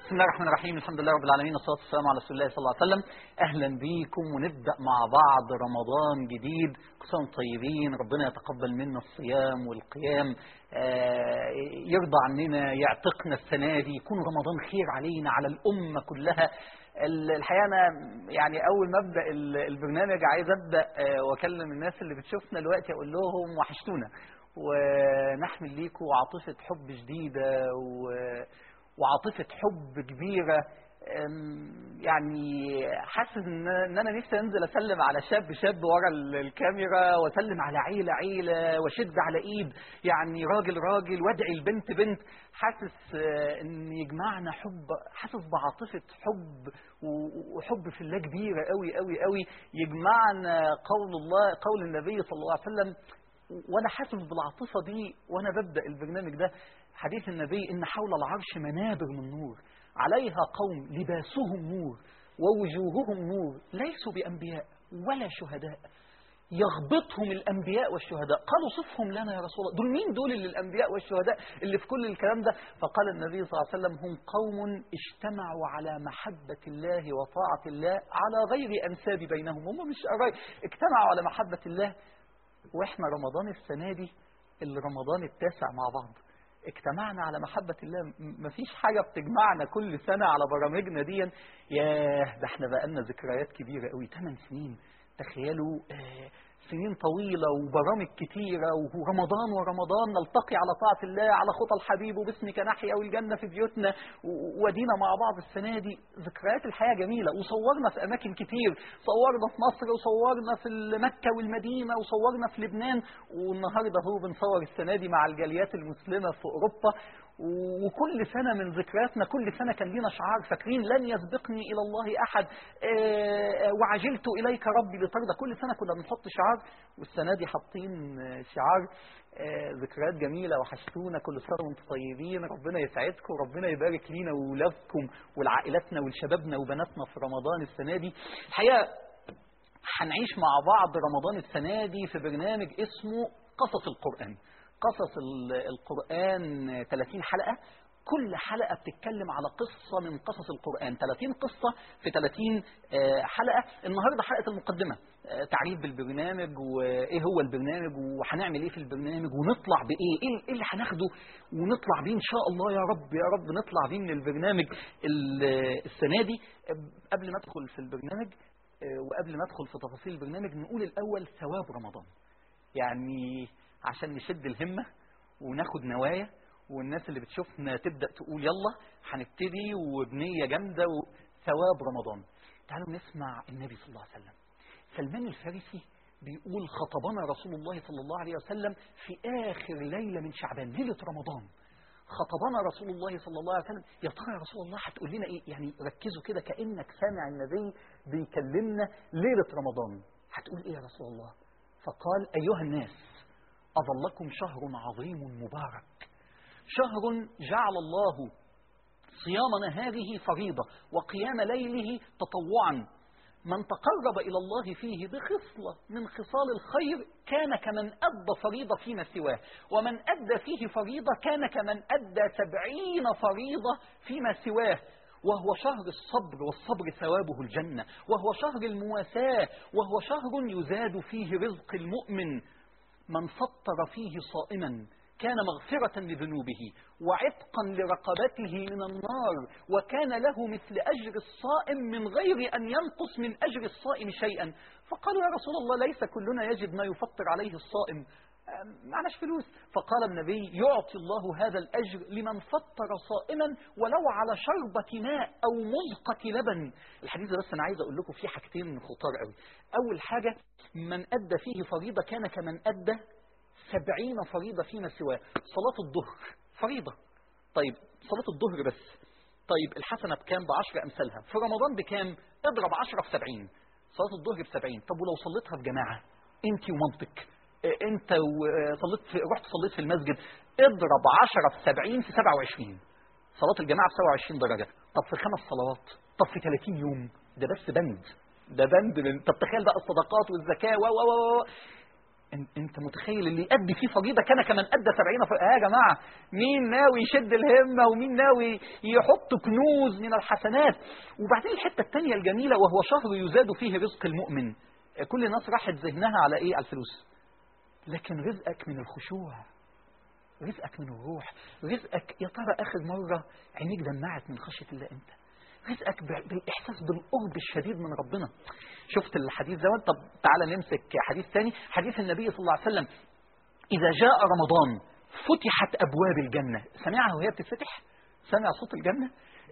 بسم الله الرحمن الرحيم الحمد لله رب العالمين والصلاة والسلام على رسول الله صلى الله عليه وسلم أهلا بيكم ونبدأ مع بعض رمضان جديد كل سنة وانتم طيبين ربنا يتقبل منا الصيام والقيام آه، يرضى عننا يعتقنا السنة دي يكون رمضان خير علينا على الأمة كلها ال- الحقيقة أنا يعني أول ما أبدأ ال- البرنامج عايز أبدأ آه، وأكلم الناس اللي بتشوفنا دلوقتي أقول لهم وحشتونا ونحمل ليكم عاطفة حب جديدة و وعاطفة حب كبيرة أم، يعني حاسس ان إن انا نفسي انزل اسلم على شاب شاب ورا ال- الكاميرا واسلم على عيله عيله واشد على ايد يعني راجل راجل وادعي البنت بنت حاسس آه، ان يجمعنا حب حاسس بعاطفه حب و- وحب في الله كبيره قوي قوي قوي يجمعنا قول الله قول النبي صلى الله عليه وسلم وانا حاسس بالعاطفه دي وانا ببدا البرنامج ده حديث النبي ان حول العرش منابر من نور عليها قوم لباسهم نور ووجوههم نور ليسوا بانبياء ولا شهداء يغبطهم الانبياء والشهداء قالوا صفهم لنا يا رسول الله دول مين دول اللي الانبياء والشهداء اللي في كل الكلام ده فقال النبي صلى الله عليه وسلم هم قوم اجتمعوا على محبه الله وطاعه الله على غير انساب بينهم هم مش قرايب اجتمعوا على محبه الله واحنا رمضان السنه دي الرمضان التاسع مع بعض اجتمعنا على محبة الله م- مفيش حاجة بتجمعنا كل سنة على برامجنا دي ياه ده احنا بقالنا ذكريات كبيرة قوي 8 سنين تخيلوا آه، سنين طويلة وبرامج كتيرة ورمضان ورمضان نلتقي على طاعة الله على خطى الحبيب وباسمك نحيا والجنة في بيوتنا و- ودينا مع بعض السنة دي ذكريات الحياة جميلة وصورنا في أماكن كتير صورنا في مصر وصورنا في مكة والمدينة وصورنا في لبنان والنهاردة هو بنصور السنة دي مع الجاليات المسلمة في أوروبا وكل سنة من ذكرياتنا كل سنة كان لينا شعار فاكرين لن يسبقني إلى الله أحد آه، وعجلت إليك ربي لترضى كل سنة كنا بنحط شعار والسنة دي حاطين آه، شعار آه، ذكريات جميلة وحشتونا كل سنة وانتم طيبين ربنا يسعدكم وربنا يبارك لينا وولادكم ولعائلاتنا ولشبابنا وبناتنا في رمضان السنة دي الحقيقة هنعيش مع بعض رمضان السنة دي في برنامج اسمه قصص القرآن قصص ال- القرآن 30 حلقة كل حلقة بتتكلم على قصة من قصص القرآن 30 قصة في 30 آه، حلقة النهاردة حلقة المقدمة آه، تعريف بالبرنامج وإيه هو البرنامج وهنعمل إيه في البرنامج ونطلع بإيه إيه إيه اللي هناخده ونطلع بيه إن شاء الله يا رب يا رب نطلع بيه من البرنامج ال- السنة دي آه، قبل ما أدخل في البرنامج آه، وقبل ما أدخل في تفاصيل البرنامج نقول الأول ثواب رمضان يعني عشان نشد الهمة وناخد نوايا والناس اللي بتشوفنا تبدأ تقول يلا هنبتدي وبنية جامدة وثواب رمضان تعالوا نسمع النبي صلى الله عليه وسلم سلمان الفارسي بيقول خطبنا رسول الله صلى الله عليه وسلم في آخر ليلة من شعبان ليلة رمضان خطبنا رسول الله صلى الله عليه وسلم يا ترى يا رسول الله هتقول لنا ايه يعني ركزوا كده كأنك سامع النبي بيكلمنا ليلة رمضان هتقول ايه يا رسول الله فقال أيها الناس أظلكم شهر عظيم مبارك شهر جعل الله صيام نهاره فريضة وقيام ليله تطوعا من تقرب إلى الله فيه بخصلة من خصال الخير كان كمن أدى فريضة فيما سواه ومن أدى فيه فريضة كان كمن أدى سبعين فريضة فيما سواه وهو شهر الصبر والصبر ثوابه الجنة وهو شهر المواساة وهو شهر يزاد فيه رزق المؤمن من فطر فيه صائما كان مغفرة لذنوبه وعتقا لرقبته من النار وكان له مثل أجر الصائم من غير أن ينقص من أجر الصائم شيئا فقالوا يا رسول الله ليس كلنا يجد ما يفطر عليه الصائم أم، معناش فلوس فقال النبي يعطي الله هذا الأجر لمن فطر صائما ولو على شربة ماء أو مزقة لبن الحديث ده بس أنا عايز أقول لكم فيه حاجتين خطار قوي أول حاجة من أدى فيه فريضة كان كمن أدى سبعين فريضة فيما سواه صلاة الظهر فريضة طيب صلاة الظهر بس طيب الحسنة بكام بعشر أمثالها في رمضان بكام اضرب عشرة في سبعين صلاة الظهر بسبعين طب ولو صليتها في جماعة انت ومامتك اه، انت وصليت في رحت صليت في المسجد اضرب عشرة في سبعين في سبعة وعشرين صلاة الجماعة ب 27 درجة طب في خمس صلوات طب في 30 يوم ده بس بند ده بند من طب تخيل بقى الصدقات والزكاة و و و و انت متخيل اللي يأدي فيه فريضة كان كمان أدى سبعين فريضة آه يا جماعة مين ناوي يشد الهمة ومين ناوي يحط كنوز من الحسنات وبعدين الحتة الثانية الجميلة وهو شهر يزاد فيه رزق المؤمن كل الناس راحت ذهنها على ايه على الفلوس لكن رزقك من الخشوع رزقك من الروح رزقك يا ترى آخر مرة عينيك دمعت من خشية الله امتى رزقك بالإحساس بالقرب الشديد من ربنا شفت الحديث ده طب تعالى نمسك حديث ثاني حديث النبي صلى الله عليه وسلم إذا جاء رمضان فتحت أبواب الجنة سمعها وهي بتتفتح سمع صوت الجنة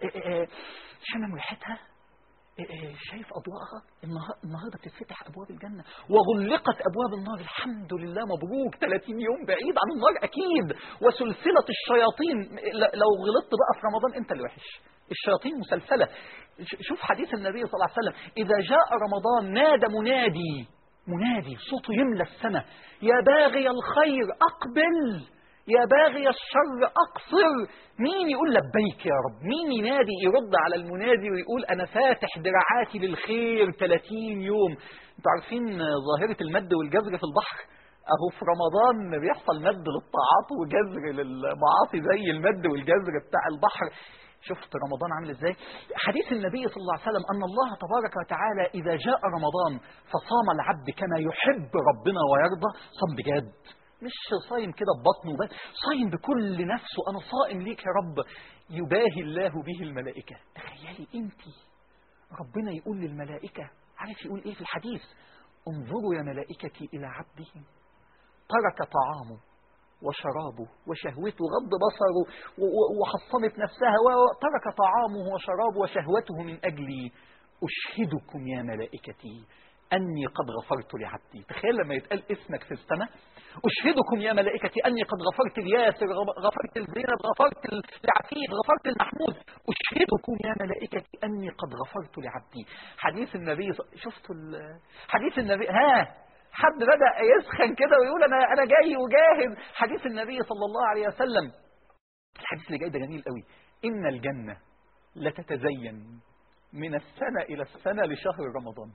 شمم ريحتها شايف أضواءها النهاردة بتتفتح أبواب الجنة وغلقت أبواب النار الحمد لله مبروك 30 يوم بعيد عن النار أكيد وسلسلة الشياطين لو غلطت بقى في رمضان أنت اللي وحش الشياطين مسلسلة شوف حديث النبي صلى الله عليه وسلم إذا جاء رمضان نادى منادي منادي صوته يملى السماء يا باغي الخير أقبل يا باغي الشر أقصر مين يقول لبيك يا رب مين ينادي يرد على المنادي ويقول أنا فاتح دراعاتي للخير 30 يوم انتوا عارفين ظاهرة المد والجزر في البحر اهو في رمضان بيحصل مد للطاعات وجزر للمعاصي زي المد والجزر بتاع البحر شفت رمضان عامل ازاي حديث النبي صلى الله عليه وسلم ان الله تبارك وتعالى اذا جاء رمضان فصام العبد كما يحب ربنا ويرضى صام بجد مش صايم كده ببطنه بس صايم بكل نفسه انا صائم ليك يا رب يباهي الله به الملائكه تخيلي انت ربنا يقول للملائكه عارف يقول ايه في الحديث انظروا يا ملائكتي الى عبده ترك طعامه وشرابه وشهوته غض بصره وحصنت نفسها وترك طعامه وشرابه وشهوته من أجلي أشهدكم يا ملائكتي أني قد غفرت لعبدي تخيل لما يتقال اسمك في السماء أشهدكم يا ملائكتي أني قد غفرت لياسر غفرت لزينب غفرت لعفيف غفرت لمحمود أشهدكم يا ملائكتي أني قد غفرت لعبدي حديث النبي شفتوا حديث النبي ها حد بدأ يسخن كده ويقول أنا أنا جاي وجاهز حديث النبي صلى الله عليه وسلم الحديث اللي جاي ده جميل قوي إن الجنة لتتزين من السنة إلى السنة لشهر رمضان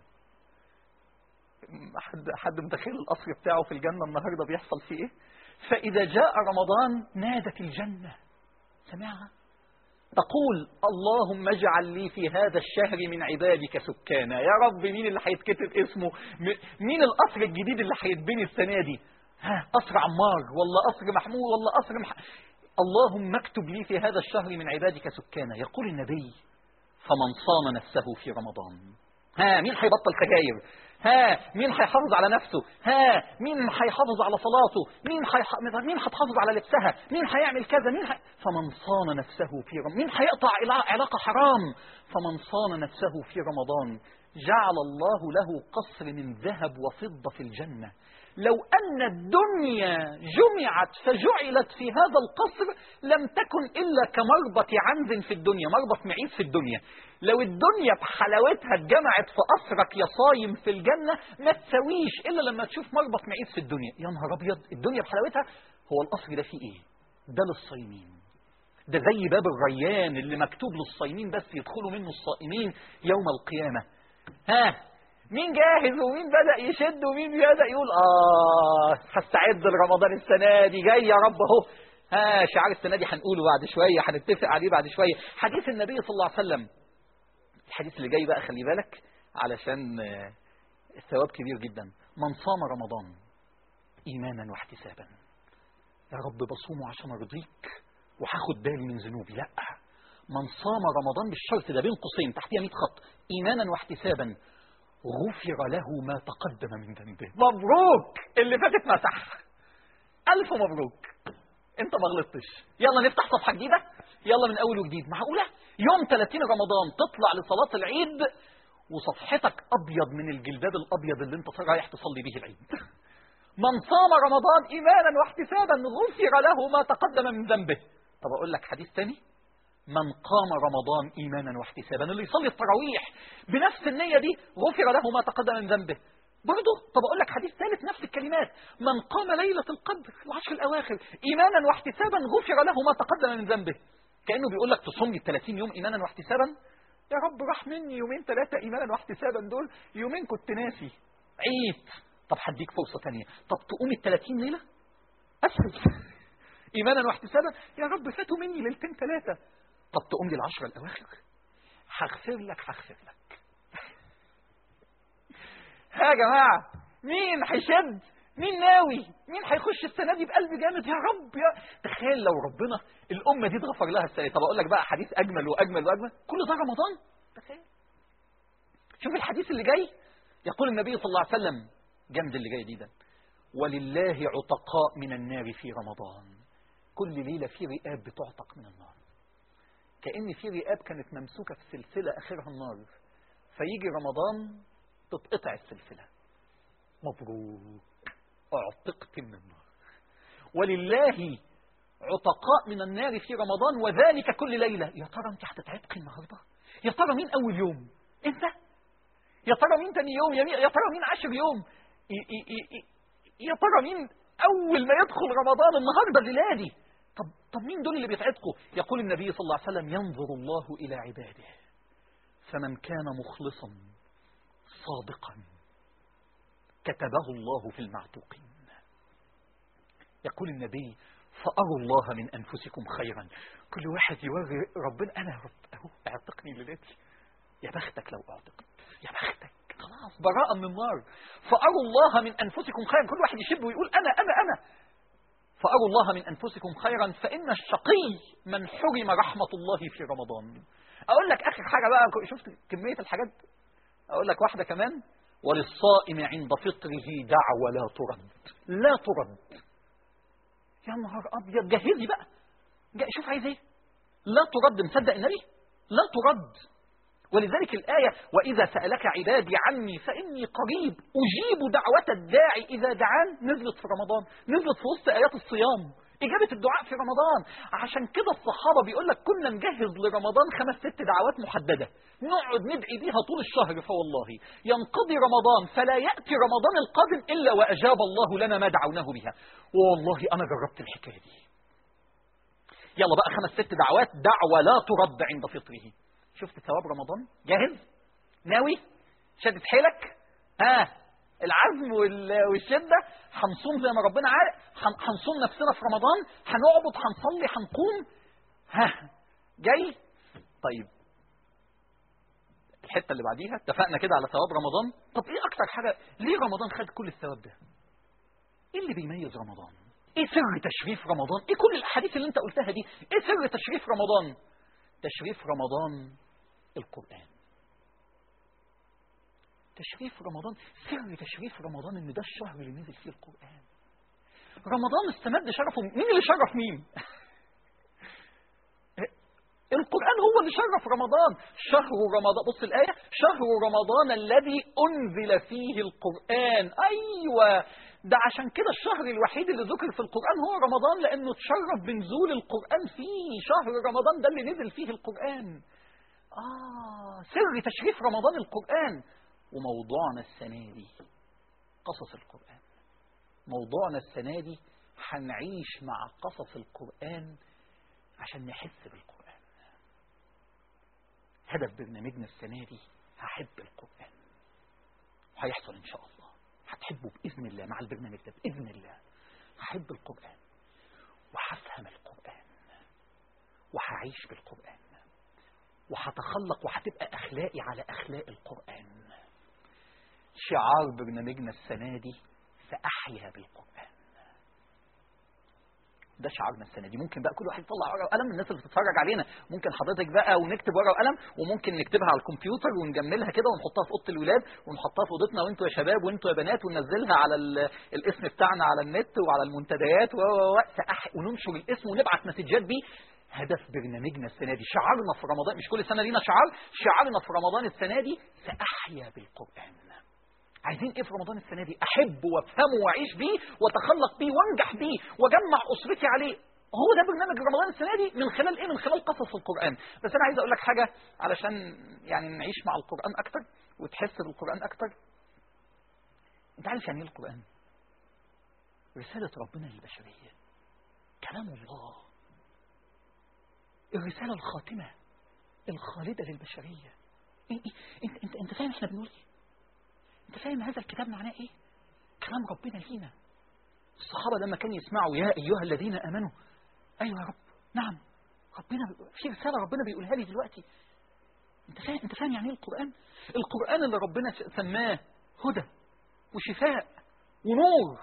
حد حد متخيل القصر بتاعه في الجنة النهاردة بيحصل فيه إيه فإذا جاء رمضان نادت الجنة سمعها تقول اللهم اجعل لي في هذا الشهر من عبادك سكانا يا رب مين اللي هيتكتب اسمه مين القصر الجديد اللي هيتبني السنة دي ها قصر عمار ولا قصر محمود ولا قصر مح... اللهم اكتب لي في هذا الشهر من عبادك سكانا يقول النبي فمن صام نفسه في رمضان ها مين هيبطل سجاير ها مين هيحافظ على نفسه ها مين هيحافظ على صلاته مين حيح... مين هتحافظ على لبسها مين هيعمل كذا مين ح... فمن صان نفسه في رمضان مين هيقطع علاقة حرام فمن صان نفسه في رمضان جعل الله له قصر من ذهب وفضة في الجنة لو أن الدنيا جمعت فجعلت في هذا القصر لم تكن إلا كمربط عنز في الدنيا مربط معيز في الدنيا لو الدنيا بحلاوتها اتجمعت في قصرك يا صايم في الجنة ما تسويش إلا لما تشوف مربط معيز في الدنيا يا نهار أبيض الدنيا بحلاوتها هو القصر ده فيه إيه ده للصايمين ده زي باب الريان اللي مكتوب للصايمين بس يدخلوا منه الصائمين يوم القيامة ها مين جاهز ومين بدأ يشد ومين بدأ يقول آه هستعد لرمضان السنة دي جاي يا رب أهو ها شعار السنة دي هنقوله بعد شوية هنتفق عليه بعد شوية حديث النبي صلى الله عليه وسلم الحديث اللي جاي بقى خلي بالك علشان الثواب كبير جدا من صام رمضان إيمانا واحتسابا يا رب بصومه عشان أرضيك وهاخد بالي من ذنوبي لا من صام رمضان بالشرط ده بين قوسين تحتيها 100 خط إيمانا واحتسابا غفر له ما تقدم من ذنبه مبروك اللي فاتت مسح ألف مبروك انت ما غلطتش يلا نفتح صفحة جديدة يلا من أول وجديد معقولة يوم 30 رمضان تطلع لصلاة العيد وصفحتك أبيض من الجلباب الأبيض اللي انت رايح تصلي به العيد من صام رمضان إيمانا واحتسابا غفر له ما تقدم من ذنبه طب أقول لك حديث تاني من قام رمضان إيمانا واحتسابا اللي يصلي التراويح بنفس النية دي غفر له ما تقدم من ذنبه برضه طب أقول لك حديث ثالث نفس الكلمات من قام ليلة القدر العشر الأواخر إيمانا واحتسابا غفر له ما تقدم من ذنبه كأنه بيقول لك تصوم لي 30 يوم إيمانا واحتسابا يا رب راح مني يومين ثلاثة إيمانا واحتسابا دول يومين كنت ناسي عيد طب هديك فرصة تانية طب تقوم ال 30 ليلة أسهل إيمانا واحتسابا يا رب فاتوا مني ليلتين ثلاثة طب تقوم لي العشرة الأواخر هغفر لك هغفر لك ها يا جماعة مين هيشد مين ناوي مين هيخش السنة دي بقلب جامد يا رب يا تخيل لو ربنا الأمة دي اتغفر لها السنة طب أقول لك بقى حديث أجمل وأجمل وأجمل كل ده رمضان تخيل شوف الحديث اللي جاي يقول النبي صلى الله عليه وسلم جامد اللي جاي دي ده ولله عتقاء من النار في رمضان كل ليلة في رئاب بتعتق من النار كأن في رئاب كانت ممسوكة في سلسلة آخرها النار فيجي رمضان تتقطع السلسلة مبروك اعتقت من النار ولله عتقاء من النار في رمضان وذلك كل ليلة يا ترى انت هتتعتقي النهاردة يا ترى مين أول يوم انت يا ترى مين تاني يوم يا ترى مين عشر يوم يا ترى مين أول ما يدخل رمضان النهاردة الليلة دي طب, طب مين دول اللي بيتعتقوا يقول النبي صلى الله عليه وسلم ينظر الله إلى عباده فمن كان مخلصا صادقا كتبه الله في المعتوقين يقول النبي فأروا الله من أنفسكم خيرا كل واحد يوري ربنا أنا يا رب أهو اعتقني لذاتي يا بختك لو اعتقت يا بختك خلاص براءة من النار فأروا الله من أنفسكم خيرا كل واحد يشب ويقول أنا أنا أنا فأروا الله من أنفسكم خيرا فإن الشقي من حرم رحمة الله في رمضان أقول لك آخر حاجة بقى شفت كمية الحاجات أقول لك واحدة كمان وللصائم عند فطره دعوة لا ترد لا ترد يا نهار أبيض جهزي بقى شوف عايز ايه لا ترد مصدق النبي لا ترد ولذلك الآية وإذا سألك عبادي عني فإني قريب أجيب دعوة الداعي إذا دعان نزلت في رمضان نزلت في وسط آيات الصيام إجابة الدعاء في رمضان عشان كده الصحابة بيقول لك كنا نجهز لرمضان خمس ست دعوات محددة نقعد ندعي بيها طول الشهر فوالله ينقضي رمضان فلا يأتي رمضان القادم إلا وأجاب الله لنا ما دعوناه بها والله أنا جربت الحكاية دي يلا بقى خمس ست دعوات دعوة لا ترد عند فطره شفت ثواب رمضان جاهز ناوي شدت حيلك ها العزم والشدة هنصوم زي ما ربنا عارف هنصوم نفسنا في رمضان هنعبد هنصلي هنقوم ها جاي طيب الحتة اللي بعديها اتفقنا كده على ثواب رمضان طب ايه اكتر حاجة ليه رمضان خد كل الثواب ده ايه اللي بيميز رمضان ايه سر تشريف رمضان ايه كل الاحاديث اللي انت قلتها دي ايه سر تشريف رمضان تشريف رمضان القرآن تشريف رمضان سر تشريف رمضان ان ده الشهر اللي نزل فيه القرآن رمضان استمد شرفه مين اللي شرف مين القرآن هو اللي شرف رمضان شهر رمضان بص الآية شهر رمضان الذي أنزل فيه القرآن أيوة ده عشان كده الشهر الوحيد اللي ذكر في القرآن هو رمضان لأنه تشرف بنزول القرآن فيه شهر رمضان ده اللي نزل فيه القرآن آه سر تشريف رمضان القرآن وموضوعنا السنة دي قصص القرآن موضوعنا السنة دي هنعيش مع قصص القرآن عشان نحس بالقرآن هدف برنامجنا السنة دي هحب القرآن وهيحصل إن شاء الله هتحبه بإذن الله مع البرنامج ده بإذن الله هحب القرآن وهفهم القرآن وهعيش بالقرآن وهتخلق وهتبقى أخلاقي على أخلاق القرآن شعار برنامجنا السنة دي سأحيا بالقرآن ده شعارنا السنه دي ممكن بقى كل واحد يطلع ورقه وقلم الناس اللي بتتفرج علينا ممكن حضرتك بقى ونكتب ورقه وقلم وممكن نكتبها على الكمبيوتر ونجملها كده ونحطها في اوضه الولاد ونحطها في اوضتنا وانتوا يا شباب وانتوا يا بنات وننزلها على الاسم بتاعنا على النت وعلى المنتديات و وننشر الاسم ونبعت مسجات بيه هدف برنامجنا السنه دي شعارنا في رمضان مش كل سنه لينا شعار شعارنا في رمضان السنه دي ساحيا بالقران عايزين ايه في رمضان السنه دي احبه وافهمه واعيش بيه واتخلق بيه وانجح بيه واجمع اسرتي عليه هو ده برنامج رمضان السنه دي من خلال ايه من خلال قصص القران بس انا عايز اقول لك حاجه علشان يعني نعيش مع القران اكتر وتحس بالقران اكتر انت عارف يعني ايه القران رساله ربنا للبشريه كلام الله الرساله الخاتمه الخالده للبشريه إيه إيه؟ انت انت انت فاهم احنا بنقول ايه انت فاهم هذا الكتاب معناه ايه كلام ربنا لينا الصحابة لما كانوا يسمعوا يا أيها الذين آمنوا أيوة يا رب نعم ربنا في رسالة ربنا بيقولها لي دلوقتي انت فاهم انت فاهم يعني ايه القرآن القرآن اللي ربنا سماه هدى وشفاء ونور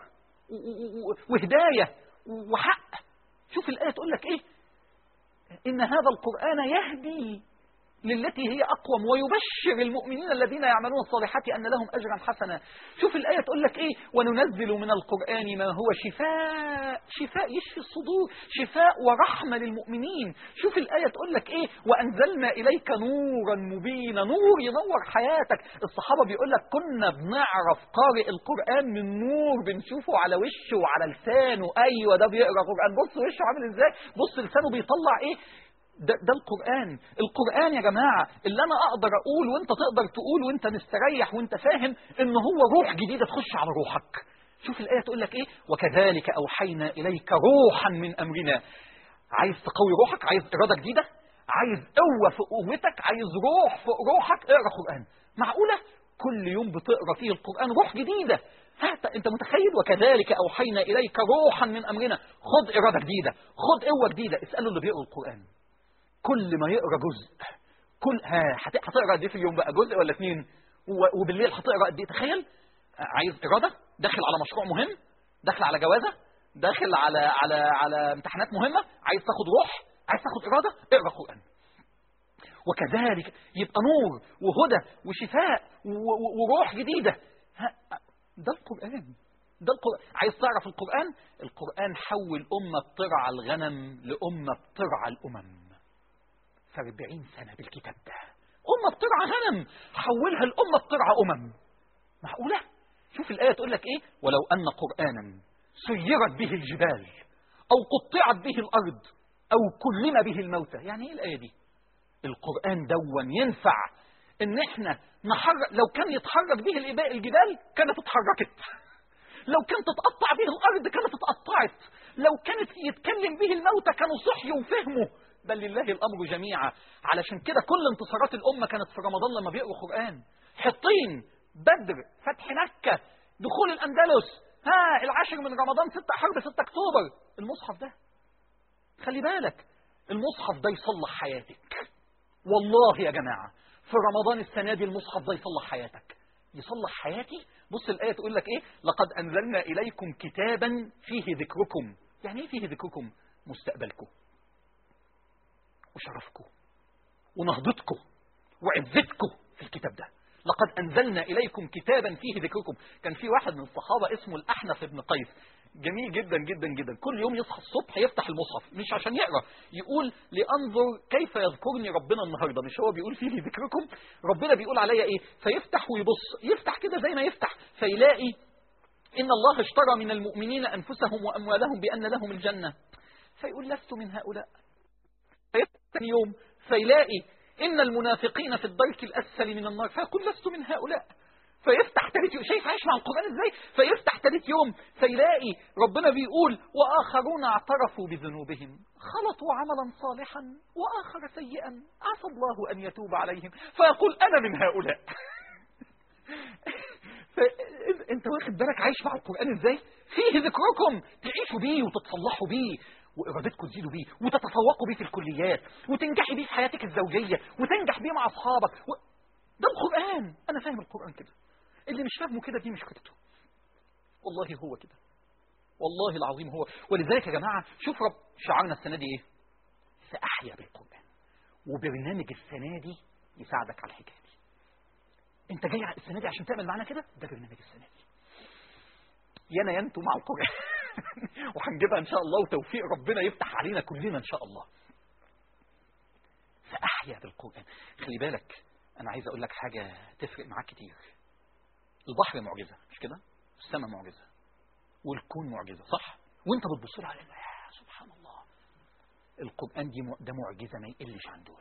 وهداية وحق شوف الآية تقول لك ايه إن هذا القرآن يهدي للتي هي أقوم ويبشر المؤمنين الذين يعملون الصالحات أن لهم أجرا حسنا شوف الآية تقول لك إيه وننزل من القرآن ما هو شفاء شفاء يشفي الصدور شفاء ورحمة للمؤمنين شوف الآية تقول لك إيه وأنزلنا إليك نورا مبينا نور ينور حياتك الصحابة بيقول لك كنا بنعرف قارئ القرآن من نور بنشوفه على وشه وعلى لسانه أيوة ده بيقرأ قرآن بص وشه عامل إزاي بص لسانه بيطلع إيه ده, ده القرآن القرآن يا جماعة اللي أنا أقدر أقول وأنت تقدر تقول وأنت مستريح وأنت فاهم إن هو روح جديدة تخش على روحك شوف الآية تقول لك إيه وكذلك أوحينا إليك روحا من أمرنا عايز تقوي روحك عايز إرادة جديدة عايز قوة في قوتك عايز روح في روحك اقرأ قرآن معقولة كل يوم بتقرأ فيه القرآن روح جديدة حتى انت متخيل وكذلك اوحينا اليك روحا من امرنا خد اراده جديده خد قوه جديده اسالوا اللي بيقروا القران كل ما يقرا جزء كل ها هتقرا قد ايه في اليوم بقى جزء ولا اثنين وبالليل هتقرا قد ايه تخيل عايز اراده داخل على مشروع مهم داخل على جوازه داخل على على على امتحانات مهمه عايز تاخد روح عايز تاخد اراده اقرا قران وكذلك يبقى نور وهدى وشفاء وروح جديده ده القران ده القرآن عايز تعرف القرآن القرآن حول أمة بترعى الغنم لأمة بترعى الأمم في 40 سنة بالكتاب ده أمة بترعى غنم حولها الأمة بترعى أمم معقولة؟ شوف الآية تقول لك إيه ولو أن قرآنا سيرت به الجبال أو قطعت به الأرض أو كلم به الموتى يعني إيه الآية دي القرآن دون ينفع إن إحنا نحرك لو كان يتحرك به الجبال كانت اتحركت لو كانت تتقطع به الأرض كانت اتقطعت لو كانت يتكلم به الموتى كانوا صحيوا وفهموا بل لله الأمر جميعا علشان كده كل انتصارات الأمة كانت في رمضان لما بيقروا قرآن حطين بدر فتح مكة دخول الأندلس ها العاشر من رمضان ستة حرب ستة أكتوبر المصحف ده خلي بالك المصحف ده يصلح حياتك والله يا جماعة في رمضان السنة دي المصحف ده يصلح حياتك يصلح حياتي بص الآية تقول لك إيه لقد أنزلنا إليكم كتابا فيه ذكركم يعني إيه فيه ذكركم مستقبلكم وشرفكم ونهضتكم وعزتكم في الكتاب ده لقد أنزلنا إليكم كتابا فيه ذكركم كان في واحد من الصحابة اسمه الأحنف بن قيس جميل جدا جدا جدا كل يوم يصحى الصبح يفتح المصحف مش عشان يقرأ يقول لأنظر كيف يذكرني ربنا النهاردة مش هو بيقول فيه ذكركم ربنا بيقول عليا إيه فيفتح ويبص يفتح كده زي ما يفتح فيلاقي إن الله اشترى من المؤمنين أنفسهم وأموالهم بأن لهم الجنة فيقول لست من هؤلاء ثاني يوم فيلاقي إن المنافقين في الدرك الأسفل من النار فيقول لست من هؤلاء فيفتح ثالث يوم شايف عايش مع القرآن ازاي فيفتح ثالث يوم فيلاقي ربنا بيقول وآخرون اعترفوا بذنوبهم خلطوا عملا صالحا وآخر سيئا عسى الله أن يتوب عليهم فيقول أنا من هؤلاء انت واخد بالك عايش مع القرآن ازاي فيه ذكركم تعيشوا بيه وتتصلحوا بيه وإرادتكم تزيدوا بيه وتتفوقوا بيه في الكليات وتنجحي بيه في حياتك الزوجية وتنجح بيه مع أصحابك و... ده القرآن أنا فاهم القرآن كده اللي مش فاهمه كده دي مشكلته والله هو كده والله العظيم هو ولذلك يا جماعة شوف رب شعارنا السنة دي إيه سأحيا بالقرآن وبرنامج السنة دي يساعدك على الحكاية دي انت جاي السنة دي عشان تعمل معانا كده ده برنامج السنة دي يانا ينتو مع القرآن وهنجيبها ان شاء الله وتوفيق ربنا يفتح علينا كلنا ان شاء الله فاحيا بالقران خلي بالك انا عايز اقول لك حاجه تفرق معاك كتير البحر معجزه مش كده السماء معجزه والكون معجزه صح وانت بتبص على الله سبحان الله القران دي ده معجزه ما يقلش عن دول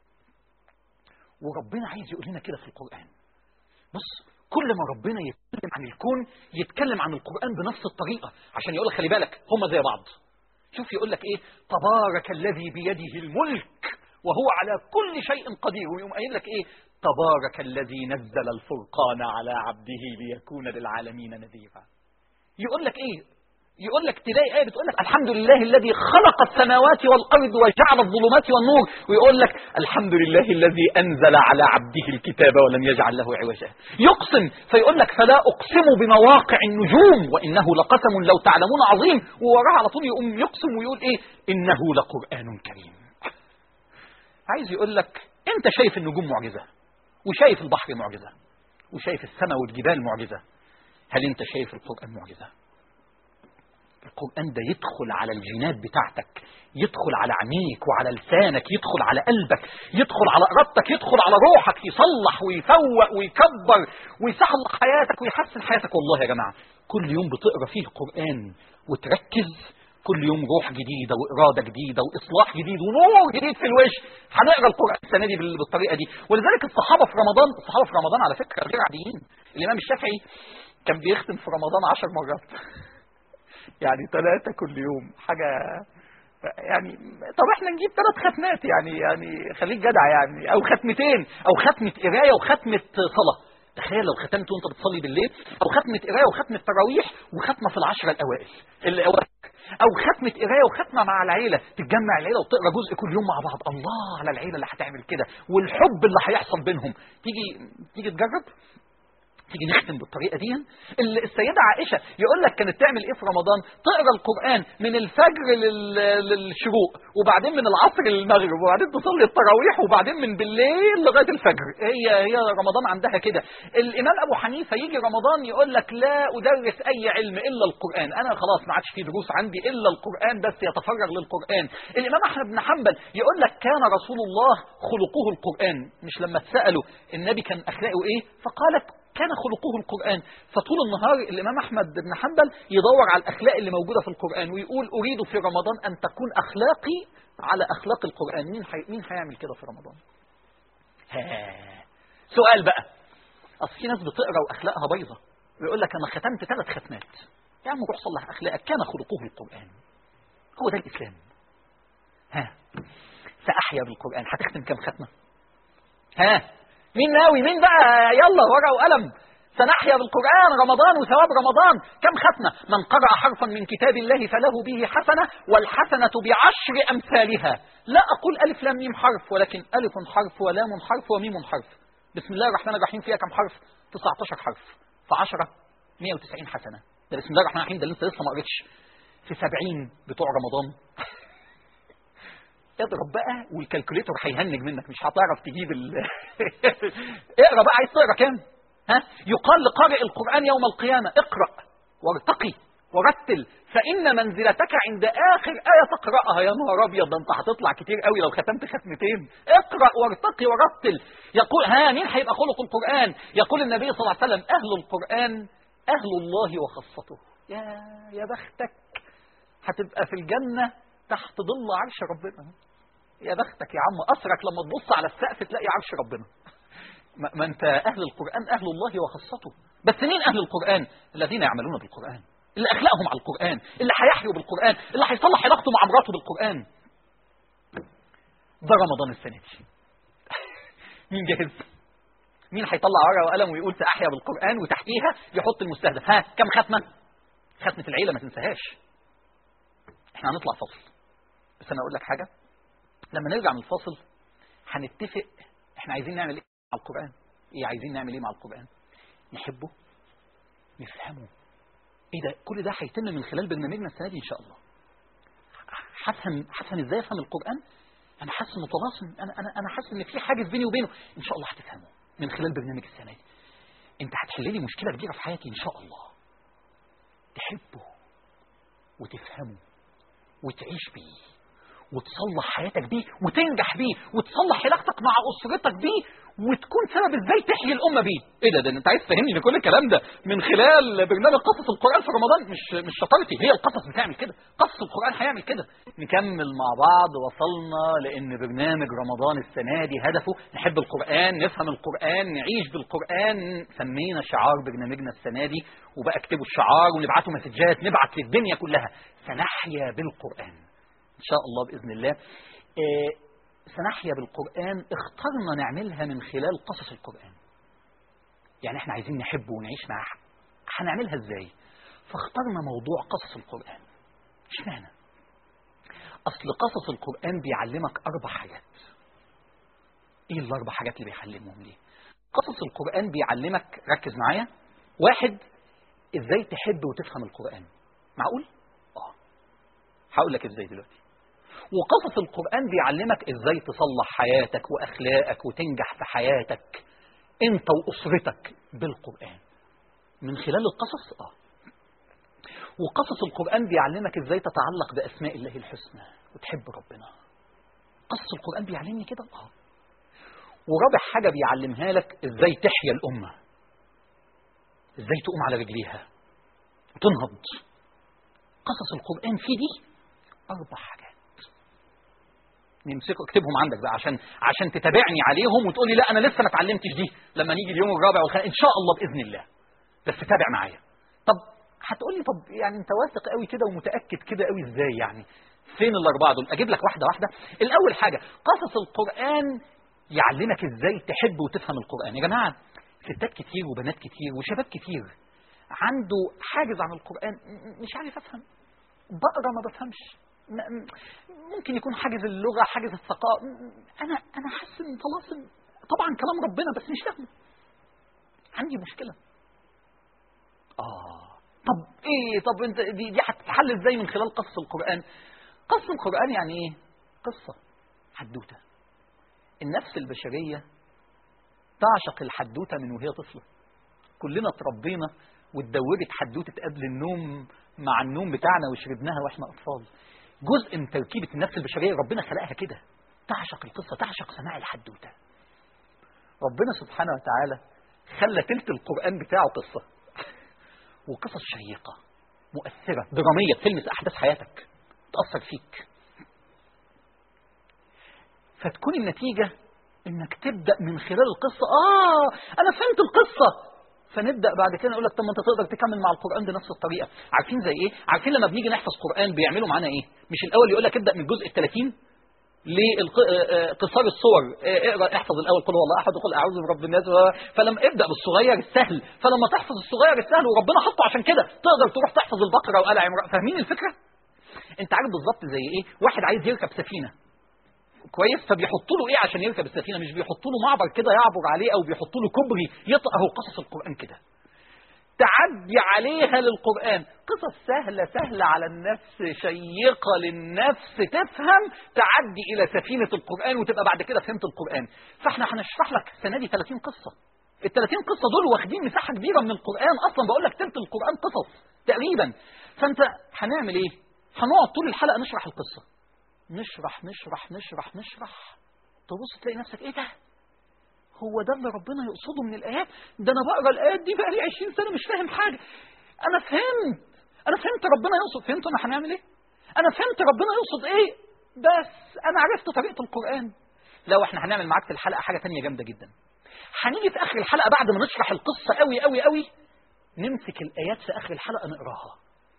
وربنا عايز يقول لنا كده في القران بص كل ما ربنا يتكلم عن الكون يتكلم عن القرآن بنفس الطريقة عشان يقول لك خلي بالك هم زي بعض شوف يقول لك ايه تبارك الذي بيده الملك وهو على كل شيء قدير ويقوم قايل لك ايه تبارك الذي نزل الفرقان على عبده ليكون للعالمين نذيرا يقول لك ايه يقول لك تلاقي آية بتقول لك الحمد لله الذي خلق السماوات والأرض وجعل الظلمات والنور ويقول لك الحمد لله الذي أنزل على عبده الكتاب ولم يجعل له عوجا يقسم فيقول لك فلا أقسم بمواقع النجوم وإنه لقسم لو تعلمون عظيم ووراه على طول يقوم يقسم ويقول إيه إنه لقرآن كريم عايز يقول لك أنت شايف النجوم معجزة وشايف البحر معجزة وشايف السماء والجبال معجزة هل أنت شايف القرآن معجزة القرآن ده يدخل على الجينات بتاعتك يدخل على عينيك وعلى لسانك يدخل على قلبك يدخل على إرادتك يدخل على روحك يصلح ويفوق ويكبر ويصلح حياتك ويحسن حياتك والله يا جماعة كل يوم بتقرأ فيه القرآن وتركز كل يوم روح جديدة وإرادة جديدة وإصلاح جديد ونور جديد في الوش هنقرأ القرآن السنة دي بالطريقة دي ولذلك الصحابة في رمضان الصحابة في رمضان على فكرة غير عاديين الإمام الشافعي كان بيختم في رمضان عشر مرات يعني ثلاثة كل يوم حاجة يعني طب احنا نجيب ثلاث ختمات يعني يعني خليك جدع يعني او ختمتين او ختمة قراية وختمة صلاة تخيل لو ختمت وانت بتصلي بالليل او ختمة قراية وختمة تراويح وختمة في العشرة الاوائل الاوائل او ختمة قراية وختمة مع العيلة تتجمع العيلة وتقرا جزء كل يوم مع بعض الله على العيلة اللي هتعمل كده والحب اللي هيحصل بينهم تيجي تيجي تجرب تيجي نختم بالطريقة دي السيدة عائشة يقول لك كانت تعمل ايه في رمضان تقرا القرآن من الفجر للشروق وبعدين من العصر للمغرب وبعدين تصلي التراويح وبعدين من بالليل لغاية الفجر هي هي رمضان عندها كده الإمام أبو حنيفة يجي رمضان يقول لك لا أدرس أي علم إلا القرآن أنا خلاص ما عادش في دروس عندي إلا القرآن بس يتفرغ للقرآن الإمام أحمد بن حنبل يقول لك كان رسول الله خلقه القرآن مش لما اتسألوا النبي كان أخلاقه إيه فقالت كان خلقه القرآن فطول النهار الإمام أحمد بن حنبل يدور على الأخلاق اللي موجودة في القرآن ويقول أريد في رمضان أن تكون أخلاقي على أخلاق القرآن مين حي... مين هيعمل كده في رمضان ها. سؤال بقى أصل في ناس بتقرأ وأخلاقها بيضة ويقول لك أنا ختمت ثلاث ختمات يا عم روح صلح أخلاقك كان خلقه القرآن هو ده الإسلام ها سأحيا بالقرآن هتختم كم ختمة ها مين ناوي مين بقى يلا ورقة وقلم سنحيا بالقرآن رمضان وثواب رمضان كم ختمة من قرأ حرفا من كتاب الله فله به حسنة والحسنة بعشر أمثالها لا أقول ألف لام ميم حرف ولكن ألف حرف ولام حرف وميم حرف بسم الله الرحمن الرحيم فيها كم حرف 19 حرف في 10 190 حسنة ده بسم الله الرحمن الرحيم ده اللي انت لسه ما قريتش في 70 بتوع رمضان اضرب بقى والكالكوليتور هيهنج منك مش هتعرف تجيب ال... اقرا بقى عايز تقرا كام ها يقال لقارئ القرآن يوم القيامة اقرأ وارتقي ورتل فإن منزلتك عند آخر آية تقرأها يا نهار أبيض ده أنت هتطلع كتير قوي لو ختمت ختمتين اقرأ وارتقي ورتل يقول ها مين هيبقى خلق القرآن يقول النبي صلى الله عليه وسلم أهل القرآن أهل الله وخاصته يا يا بختك هتبقى في الجنة تحت ظل عرش ربنا يا بختك يا عم أسرك لما تبص على السقف تلاقي عرش ربنا ما انت أهل القرآن أهل الله وخاصته بس مين أهل القرآن الذين يعملون بالقرآن اللي أخلاقهم على القرآن اللي هيحيوا بالقرآن اللي هيصلح علاقته مع مراته بالقرآن ده رمضان السنة دي مين جاهز مين هيطلع ورقه وقلم ويقول سأحيا بالقرآن وتحتيها يحط المستهدف ها كم ختمة ختمة العيلة ما تنساهاش احنا هنطلع فاصل بس انا اقول لك حاجة لما نرجع من الفاصل هنتفق احنا عايزين نعمل ايه مع القرآن ايه عايزين نعمل ايه مع القرآن نحبه نفهمه ايه ده كل ده هيتم من خلال برنامجنا السنة دي ان شاء الله هفهم هفهم ازاي افهم القرآن انا حاسس انه طلاسم انا انا انا حاسس ان في حاجز بيني وبينه ان شاء الله هتفهمه من خلال برنامج السنة دي انت هتحل لي مشكلة كبيرة في حياتي ان شاء الله تحبه وتفهمه وتعيش بيه وتصلح حياتك بيه وتنجح بيه وتصلح علاقتك مع أسرتك بيه وتكون سبب ازاي تحيي الأمة بيه ايه ده ده انت عايز تفهمني ان كل الكلام ده من خلال برنامج قصص القرآن في رمضان مش مش شطارتي هي القصص بتعمل كده قصص القرآن هيعمل كده نكمل مع بعض وصلنا لان برنامج رمضان السنة دي هدفه نحب القرآن نفهم القرآن نعيش بالقرآن سمينا شعار برنامجنا السنة دي وبقى اكتبوا الشعار ونبعته مسجات نبعت للدنيا كلها سنحيا بالقرآن إن شاء الله بإذن الله إيه سنحيا بالقرآن اخترنا نعملها من خلال قصص القرآن يعني احنا عايزين نحبه ونعيش معاه هنعملها ازاي فاخترنا موضوع قصص القرآن اشمعنى أصل قصص القرآن بيعلمك أربع حاجات إيه الأربع حاجات اللي بيعلمهم ليه قصص القرآن بيعلمك ركز معايا واحد إزاي تحب وتفهم القرآن معقول؟ آه هقول لك إزاي دلوقتي وقصص القرآن بيعلمك إزاي تصلح حياتك وأخلاقك وتنجح في حياتك أنت وأسرتك بالقرآن من خلال القصص آه وقصص القرآن بيعلمك ازاي تتعلق بأسماء الله الحسنى وتحب ربنا قصص القرآن بيعلمني كده اه ورابع حاجة بيعلمها لك ازاي تحيا الأمة ازاي تقوم على رجليها وتنهض قصص القرآن في دي أربع حاجات نمسكوا اكتبهم عندك بقى عشان عشان تتابعني عليهم وتقول لي لا انا لسه ما اتعلمتش دي لما نيجي اليوم الرابع والخامس ان شاء الله باذن الله بس تابع معايا طب هتقول لي طب يعني انت واثق قوي كده ومتاكد كده قوي ازاي يعني فين الاربعه دول اجيب لك واحده واحده الاول حاجه قصص القران يعلمك ازاي تحب وتفهم القران يا جماعه ستات كتير وبنات كتير وشباب كتير عنده حاجز عن القران مش عارف افهم بقرا ما بفهمش ممكن يكون حاجز اللغه حاجز الثقافه انا انا حاسس ان طلاسم طبعا كلام ربنا بس مش فاهمه عندي مشكله اه طب ايه طب انت دي دي هتتحل ازاي من خلال قصص القران قصص القران يعني ايه قصه حدوته النفس البشريه تعشق الحدوته من وهي طفله كلنا اتربينا واتدورت حدوته قبل النوم مع النوم بتاعنا وشربناها واحنا اطفال جزء من تركيبه النفس البشريه ربنا خلقها كده تعشق القصه تعشق سماع الحدوته ربنا سبحانه وتعالى خلى تلت القران بتاعه قصه وقصص شيقة مؤثرة درامية تلمس أحداث حياتك تأثر فيك فتكون النتيجة إنك تبدأ من خلال القصة آه أنا فهمت القصة فنبدأ بعد كده نقول لك طب ما أنت تقدر تكمل مع القرآن بنفس الطريقة عارفين زي إيه؟ عارفين لما بنيجي نحفظ قرآن بيعملوا معانا إيه؟ مش الأول يقول لك ابدأ من الجزء ال 30 لقصار الصور اقرا احفظ الاول قل هو الله احد وقل اعوذ برب الناس فلما ابدا بالصغير السهل فلما تحفظ الصغير السهل وربنا حطه عشان كده تقدر تروح تحفظ البقره وال عمران فاهمين الفكره انت عارف بالظبط زي ايه واحد عايز يركب سفينه كويس فبيحطوا له ايه عشان يركب السفينه مش بيحطوا له معبر كده يعبر عليه او بيحطوا له كوبري يطأ هو قصص القران كده تعدي عليها للقرآن قصص سهلة سهلة على النفس شيقة للنفس تفهم تعدي إلى سفينة القرآن وتبقى بعد كده فهمت القرآن فاحنا هنشرح لك السنة دي 30 قصة ال 30 قصة دول واخدين مساحة كبيرة من القرآن أصلا بقول لك تلت القرآن قصص تقريبا فأنت هنعمل إيه؟ هنقعد طول الحلقة نشرح القصة نشرح نشرح نشرح نشرح تبص تلاقي نفسك إيه ده؟ هو ده اللي ربنا يقصده من الآيات ده أنا بقرا الآيات دي بقى لي 20 سنة مش فاهم حاجة أنا فهمت أنا فهمت ربنا يقصد فهمت أنا هنعمل إيه أنا فهمت ربنا يقصد إيه بس أنا عرفت طريقة القرآن لو إحنا هنعمل معاك في الحلقة حاجة تانية جامدة جدا هنيجي في آخر الحلقة بعد ما نشرح القصة قوي قوي قوي نمسك الآيات في آخر الحلقة نقراها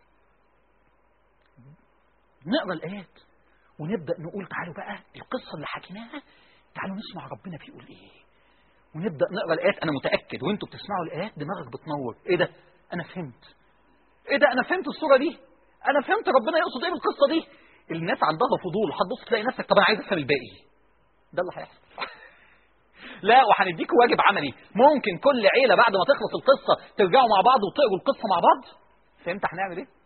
نقرا الآيات ونبدأ نقول تعالوا بقى القصة اللي حكيناها تعالوا نسمع ربنا بيقول إيه ونبدا نقرا الايات انا متاكد وانتوا بتسمعوا الايات دماغك بتنور ايه ده انا فهمت ايه ده انا فهمت الصوره دي انا فهمت ربنا يقصد ايه بالقصه دي الناس عندها فضول هتبص تلاقي نفسك طب انا عايز افهم الباقي ده اللي هيحصل لا وهنديكوا واجب عملي ممكن كل عيله بعد ما تخلص القصه ترجعوا مع بعض وتقروا القصه مع بعض فهمت هنعمل ايه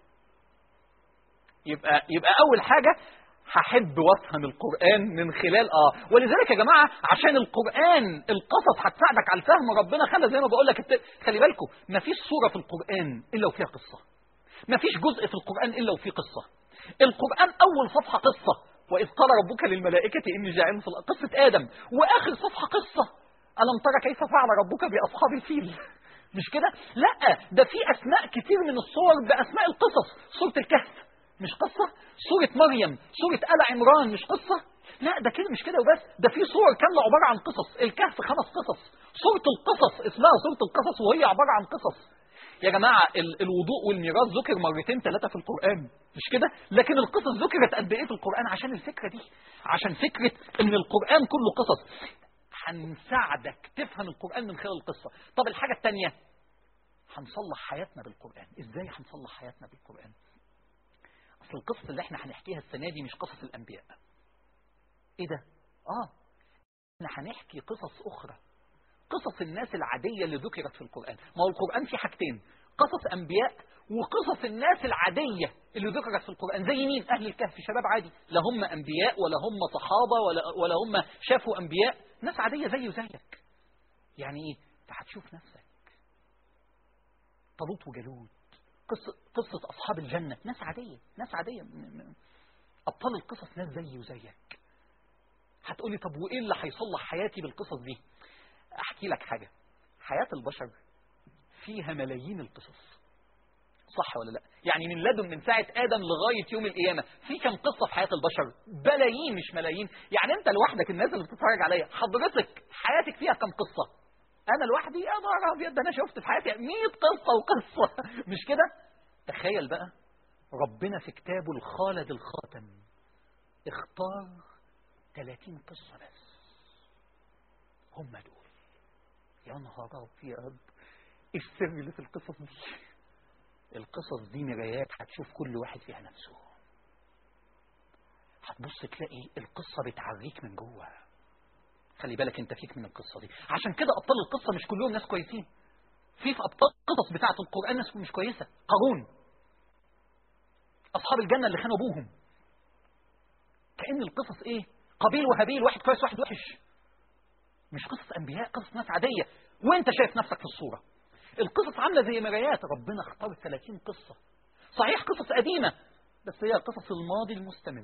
يبقى يبقى اول حاجه هحب وافهم القرآن من خلال اه ولذلك يا جماعة عشان القرآن القصص هتساعدك على الفهم ربنا خلى زي ما بقول لك الت... خلي بالكم مفيش سورة في القرآن إلا وفيها قصة مفيش جزء في القرآن إلا وفيه قصة القرآن أول صفحة قصة وإذ قال ربك للملائكة إني جاعل في الأرض قصة آدم وآخر صفحة قصة ألم ترى كيف فعل ربك بأصحاب الفيل مش كده لا ده في أسماء كتير من الصور بأسماء القصص سورة الكهف مش قصة سورة مريم سورة آل عمران مش قصة لا ده كده مش كده وبس ده في صور كاملة عبارة عن قصص الكهف خمس قصص سورة القصص اسمها سورة القصص وهي عبارة عن قصص يا جماعة الوضوء والميراث ذكر مرتين ثلاثة في القرآن مش كده لكن القصص ذكرت قد ايه في القرآن عشان الفكرة دي عشان فكرة ان القرآن كله قصص هنساعدك تفهم القرآن من خلال القصة طب الحاجة الثانية هنصلح حياتنا بالقرآن ازاي هنصلح حياتنا بالقرآن اصل القصة اللي احنا هنحكيها السنة دي مش قصص الانبياء ايه ده اه احنا هنحكي قصص اخرى قصص الناس العادية اللي ذكرت في القرآن ما هو القرآن فيه حاجتين قصص انبياء وقصص الناس العادية اللي ذكرت في القرآن زي مين أهل الكهف شباب عادي لا هم أنبياء ولا هم صحابة ولا, ولا هم شافوا أنبياء ناس عادية زي وزيك يعني إيه أنت هتشوف نفسك طالوت وجالوت قصة, قصة أصحاب الجنة ناس عادية ناس عادية أبطال القصص ناس زي وزيك هتقولي طب وإيه اللي هيصلح حياتي بالقصص دي أحكي لك حاجة حياة البشر فيها ملايين القصص صح ولا لا يعني من لدن من ساعة آدم لغاية يوم القيامة في كم قصة في حياة البشر بلايين مش ملايين يعني أنت لوحدك الناس اللي بتتفرج عليا حضرتك حياتك فيها كم قصة أنا لوحدي يا نهار أبيض ده أنا شفت في حياتي 100 قصة وقصة مش كده تخيل بقى ربنا في كتابه الخالد الخاتم اختار 30 قصة بس هم دول يا نهار أبيض ايه السر اللي في القصص دي القصص دي مرايات هتشوف كل واحد فيها نفسه هتبص تلاقي القصة بتعريك من جوه خلي بالك انت فيك من القصة دي عشان كده أبطال القصة مش كلهم ناس كويسين في في أبطال القصص بتاعة القرآن ناس مش كويسة قارون أصحاب الجنة اللي خانوا أبوهم كأن القصص إيه قبيل وهابيل واحد كويس واحد وحش مش قصص أنبياء قصص ناس عادية وانت شايف نفسك في الصورة القصص عاملة زي مرايات ربنا اختار 30 قصة صحيح قصص قديمة بس هي قصص الماضي المستمر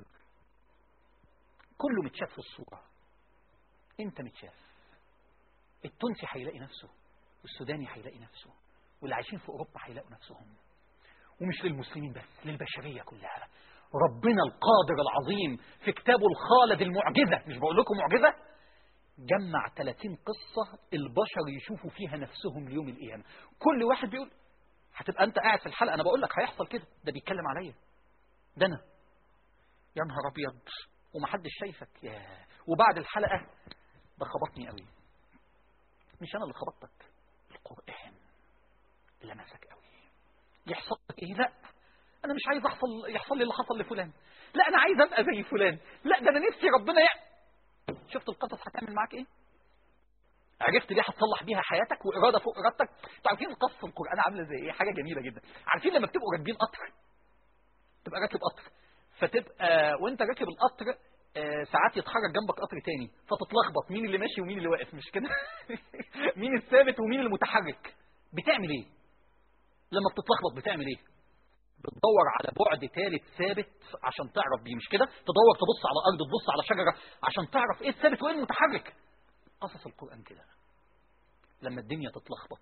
كله متشاف في الصورة انت متشاف التونسي هيلاقي نفسه والسوداني هيلاقي نفسه واللي عايشين في اوروبا هيلاقوا نفسهم ومش للمسلمين بس للبشريه كلها ربنا القادر العظيم في كتابه الخالد المعجزه مش بقول لكم معجزه جمع 30 قصه البشر يشوفوا فيها نفسهم ليوم القيامه كل واحد بيقول هتبقى انت قاعد في الحلقه انا بقول لك هيحصل كده ده بيتكلم عليا ده انا يا نهار ابيض ومحدش شايفك يا وبعد الحلقه ده خبطني قوي مش انا اللي خبطتك القرآن لمسك قوي يحصل لك ايه لا انا مش عايز احصل يحصل لي اللي حصل لفلان لا انا عايز ابقى زي فلان لا ده انا نفسي ربنا ي... شفت القصص هتعمل معاك ايه عرفت ليه هتصلح بيها حياتك واراده فوق ارادتك انتوا عارفين قصه القران عامله زي ايه حاجه جميله جدا عارفين لما بتبقوا راكبين قطر تبقى راكب قطر فتبقى وانت راكب القطر آه، ساعات يتحرك جنبك قطر تاني فتتلخبط مين اللي ماشي ومين اللي واقف مش كده مين الثابت ومين المتحرك بتعمل ايه لما بتتلخبط بتعمل ايه بتدور على بعد ثالث ثابت عشان تعرف بيه مش كده تدور تبص على ارض تبص على شجره عشان تعرف ايه الثابت وايه المتحرك قصص القران كده لما الدنيا تتلخبط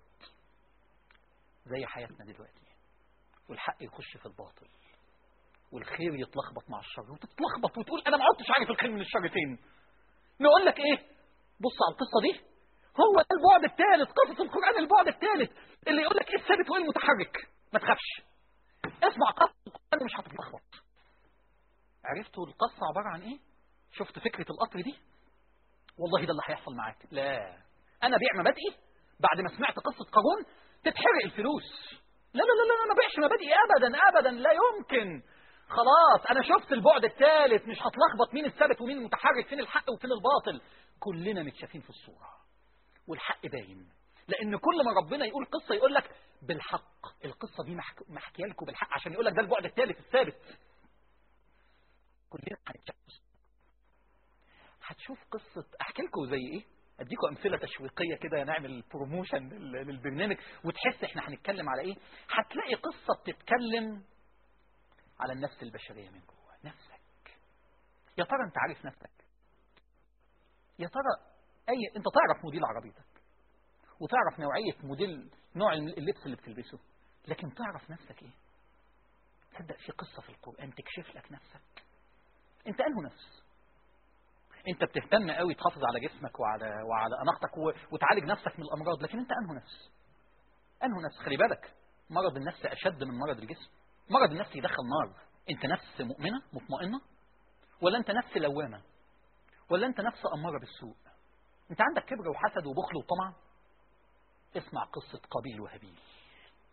زي حياتنا دلوقتي والحق يخش في الباطل والخير يتلخبط مع الشر وتتلخبط وتقول انا ما عدتش عارف الخير من الشر فين نقول لك ايه بص على القصه دي هو ده البعد الثالث قصص القران البعد الثالث اللي يقول لك ايه الثابت وايه المتحرك ما تخافش اسمع قصه القران مش هتتلخبط عرفتوا القصه عباره عن ايه شفت فكره القطر دي والله ده اللي هيحصل معاك لا انا بيع مبادئي بعد ما سمعت قصه قارون تتحرق الفلوس لا لا لا لا انا ما بيعش مبادئي ابدا ابدا لا يمكن خلاص انا شفت البعد الثالث مش هتلخبط مين الثابت ومين المتحرك فين الحق وفين الباطل كلنا متشافين في الصورة والحق باين لان كل ما ربنا يقول قصة يقول لك بالحق القصة دي محكيه لكم بالحق عشان يقول لك ده البعد الثالث الثابت كلنا هنتشاف هتشوف قصة احكي لكم زي ايه اديكم امثله تشويقيه كده نعمل بروموشن للبرنامج وتحس احنا هنتكلم على ايه هتلاقي قصه بتتكلم على النفس البشرية من جوه نفسك يا ترى انت عارف نفسك يا ترى اي انت تعرف موديل عربيتك وتعرف نوعية موديل نوع اللبس اللي بتلبسه لكن تعرف نفسك ايه تصدق في قصة في القرآن تكشف لك نفسك انت انه نفس انت بتهتم قوي تحافظ على جسمك وعلى وعلى اناقتك وتعالج نفسك من الامراض لكن انت انه نفس انه نفس خلي بالك مرض النفس اشد من مرض الجسم مرض النفس يدخل نار انت نفس مؤمنة مطمئنة ولا انت نفس لوامة ولا انت نفس أمارة بالسوء انت عندك كبر وحسد وبخل وطمع اسمع قصة قابيل وهابيل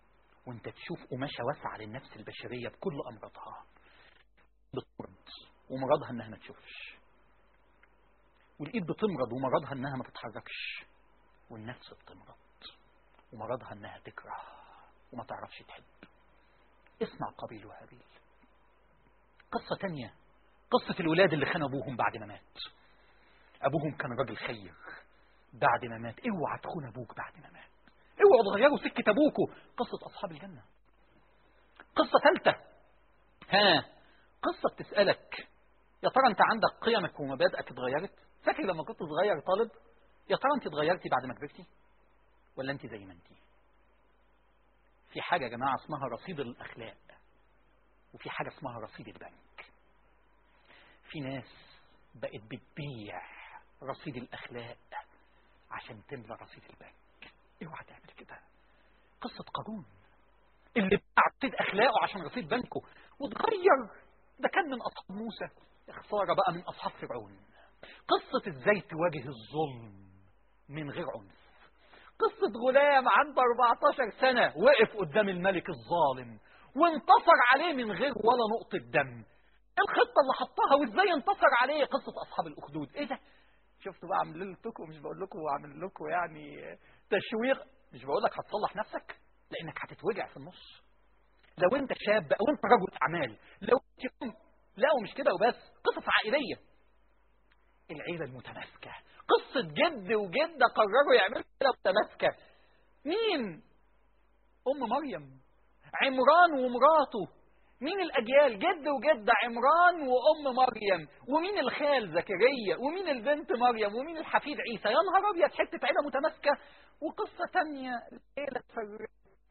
وانت تشوف قماشة واسعة للنفس البشرية بكل أمراضها بتمرض ومرضها انها ما تشوفش والايد بتمرض ومرضها انها ما تتحركش والنفس بتمرض ومرضها انها تكره وما تعرفش تحب اسمع قبيل وهابيل قصة تانية قصة الولاد اللي خانوا ابوهم بعد ما مات ابوهم كان راجل خير بعد ما مات اوعى تخون ابوك بعد ما مات اوعوا تغيروا سكة ابوكوا قصة اصحاب الجنة قصة ثالثة ها قصة بتسألك يا ترى انت عندك قيمك ومبادئك اتغيرت فاكر لما كنت صغير طالب يا ترى انت اتغيرتي بعد ما كبرتي ولا انت زي ما انت في حاجة يا جماعة اسمها رصيد الأخلاق وفي حاجة اسمها رصيد البنك في ناس بقت بتبيع رصيد الأخلاق عشان تملى رصيد البنك اوعى تعمل كده قصة قارون اللي باع رصيد أخلاقه عشان رصيد بنكه وتغير ده كان من أصحاب موسى خسارة بقى من أصحاب فرعون قصة ازاي تواجه الظلم من غير عنف قصة غلام عنده 14 سنة وقف قدام الملك الظالم وانتصر عليه من غير ولا نقطة دم الخطة اللي حطها وازاي انتصر عليه قصة أصحاب الأخدود ايه ده شفتوا بقى عامل لكم مش بقول لكم عامل لكم يعني تشويق مش بقول لك هتصلح نفسك لانك هتتوجع في النص لو انت شاب او انت رجل اعمال لو انت لا ومش كده وبس قصص عائليه العيله المتماسكه قصه جد وجده قرروا يعملوا عيله متماسكه مين ام مريم عمران ومراته مين الأجيال جد وجدة عمران وأم مريم ومين الخال زكريا ومين البنت مريم ومين الحفيد عيسى يا نهار أبيض حتة عيلة متماسكة وقصة تانية العيلة اتفرقت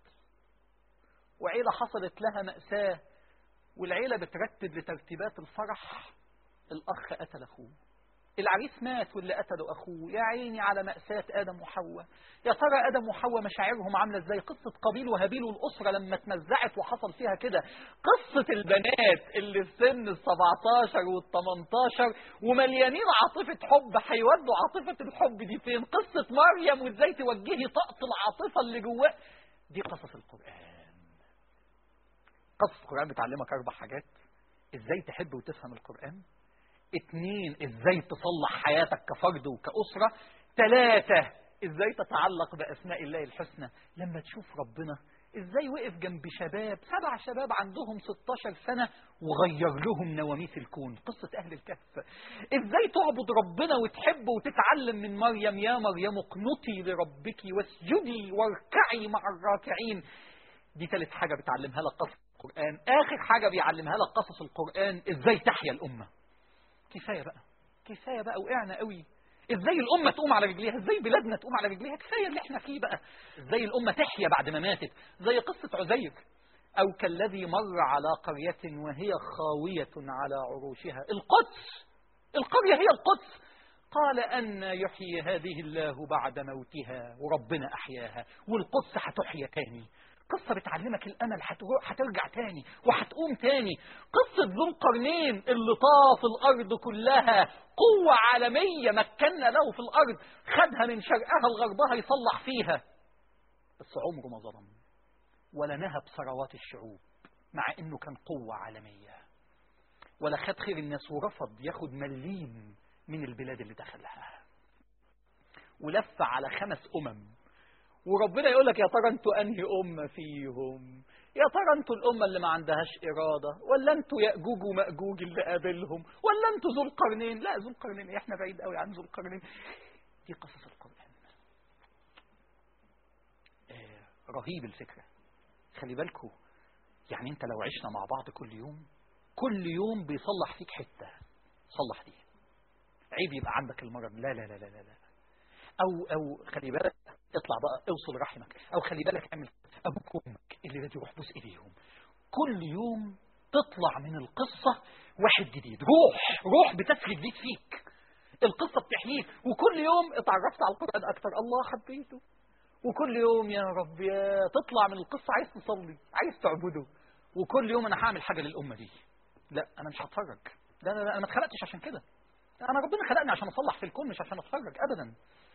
وعيلة حصلت لها مأساة والعيلة بترتب لترتيبات الفرح الأخ قتل أخوه العريس مات واللي قتله أخوه يا عيني على مأساة آدم وحواء يا ترى آدم وحواء مشاعرهم عاملة ازاي قصة قابيل وهابيل والأسرة لما اتمزعت وحصل فيها كده قصة البنات اللي في سن ال 17 وال 18 ومليانين عاطفة حب هيودوا عاطفة الحب دي فين قصة مريم وازاي توجهي طاقة العاطفة اللي جواه دي قصص القرآن قصص القرآن بتعلمك أربع حاجات ازاي تحب وتفهم القرآن اتنين ازاي تصلح حياتك كفرد وكأسرة تلاتة ازاي تتعلق بأسماء الله الحسنى لما تشوف ربنا ازاي وقف جنب شباب سبع شباب عندهم 16 سنة وغير لهم نواميس الكون قصة أهل الكهف ازاي تعبد ربنا وتحب وتتعلم من مريم يا مريم اقنطي لربك واسجدي واركعي مع الراكعين دي ثالث حاجة بتعلمها لك قصص القرآن آخر حاجة بيعلمها لك قصص القرآن ازاي تحيا الأمة كفاية بقى كفاية بقى وقعنا قوي ازاي الأمة تقوم على رجليها ازاي بلادنا تقوم على رجليها كفاية اللي احنا فيه بقى ازاي الأمة تحيا بعد ما ماتت زي قصة عزير أو كالذي مر على قرية وهي خاوية على عروشها القدس القرية هي القدس قال أن يحيي هذه الله بعد موتها وربنا أحياها والقدس هتحيا تاني قصة بتعلمك الأمل هترجع تاني وهتقوم تاني قصة ذو القرنين اللي طاف الأرض كلها قوة عالمية مكنا له في الأرض خدها من شرقها لغربها يصلح فيها بس عمره ما ظلم ولا نهب ثروات الشعوب مع انه كان قوة عالمية ولا خد خير الناس ورفض ياخد مليم من البلاد اللي دخلها ولف على خمس أمم وربنا يقول لك يا ترى انتوا انهي أمة فيهم يا ترى انتوا الأمة اللي ما عندهاش إرادة ولا انتوا يأجوج ومأجوج اللي قابلهم ولا انتوا ذو القرنين لا ذو القرنين إيه؟ احنا بعيد قوي عن ذو القرنين دي قصص القرآن آه رهيب الفكرة خلي بالكوا يعني انت لو عشنا مع بعض كل يوم كل يوم بيصلح فيك حتة صلح دي عيب يبقى عندك المرض لا لا لا لا لا, لا. او او خلي بالك اطلع بقى اوصل رحمك او خلي بالك اعمل ابوك وامك اللي لازم يروح بوس ايديهم كل يوم تطلع من القصة واحد جديد روح روح بتسر جديد فيك القصة بتحييك وكل يوم اتعرفت على القرآن اكتر الله حبيته وكل يوم يا رب يا تطلع من القصة عايز تصلي عايز تعبده وكل يوم انا هعمل حاجة للأمة دي لا انا مش هتفرج لا لا لا انا ما اتخلقتش عشان كده انا ربنا خلقني عشان اصلح في الكون مش عشان اتفرج ابدا